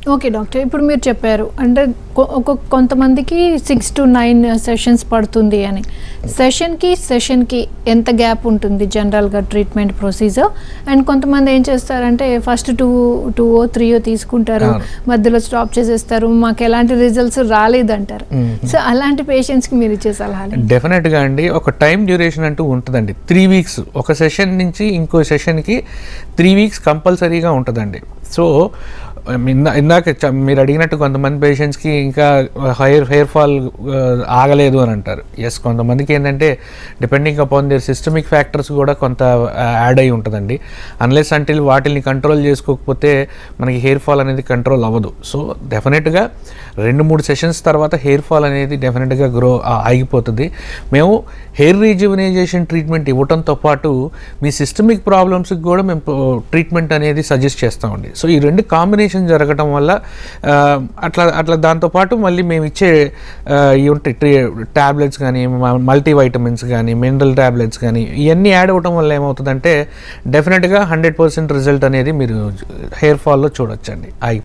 Okay doctor ఇప్పుడు మీరు చెప్పారు అంటే కొ- ఒక కొంతమందికి సిక్స్ టు నైన్ సెషన్స్ పడుతుంది అని సెషన్కి సెషన్కి ఎంత గ్యాప్ ఉంటుంది జనరల్గా ట్రీట్మెంట్ ప్రొసీజర్ అండ్ కొంతమంది ఏం చేస్తారంటే ఫస్ట్ టూ టూ ఓ త్రీ ఓ తీసుకుంటారు అవును. మధ్యలో స్టాప్ చేసేస్తారు మాకు ఎలాంటి రిజల్ట్స్ రాలేదంటారు మ్మ్. సో అలాంటి పేషెంట్స్కి మీరు ఇచ్చే సలహాలు డెఫినెట్గా అండి ఒక టైం డ్యూరేషన్ అంటూ ఉంటుందండి త్రీ వీక్స్ ఒక సెషన్ నుంచి ఇంకో సెషన్కి త్రీ వీక్స్ కంపల్సరీగా ఉంటుందండి సో ఇందా ఇందాక చ- మీరు అడిగినట్టు కొంతమంది పేషెంట్స్కి ఇంకా హెయిర్ హెయిర్ ఫాల్ ఆగలేదు అని అంటారు ఎస్ కొంతమందికి ఏంటంటే depending upon their systemic factors కూడా కొంత యాడ్ అయి ఉంటుందండి అన్లెస్ అంటిల్ వాటిని కంట్రోల్ చేసుకోకపోతే మనకి హెయిర్ ఫాల్ అనేది కంట్రోల్ అవ్వదు సో డెఫినెట్గా రెండు మూడు సెషన్స్ తర్వాత హెయిర్ ఫాల్ అనేది డెఫినెట్గా గ్రో ఆగిపోతుంది మేము హెయిర్ రీజువనైజేషన్ ట్రీట్మెంట్ ఇవ్వడంతో పాటు మీ సిస్టమిక్ ప్రాబ్లమ్స్కి కూడా మేము ట్రీట్మెంట్ అనేది సజెస్ట్ చేస్తామండి సో ఈ రెండు కాంబినేషన్ జరగడం వల్ల ఆ, అట్లా అట్లా దాంతోపాటు మళ్ళీ మేము ఇచ్చే ఆ, ఇవి ఉంటాయి ట్యాబ్లెట్స్ కానీ మల్టీ వైటమిన్స్ కానీ మినరల్ ట్యాబ్లెట్స్ కానీ ఇవన్నీ యాడ్ అవ్వడం వల్ల ఏమవుతుందంటే డెఫినెట్గా హండ్రెడ్ పర్సెంట్ రిజల్ట్ అనేది మీరు హెయిర్ ఫాల్లో చూడొచ్చండి ఆగి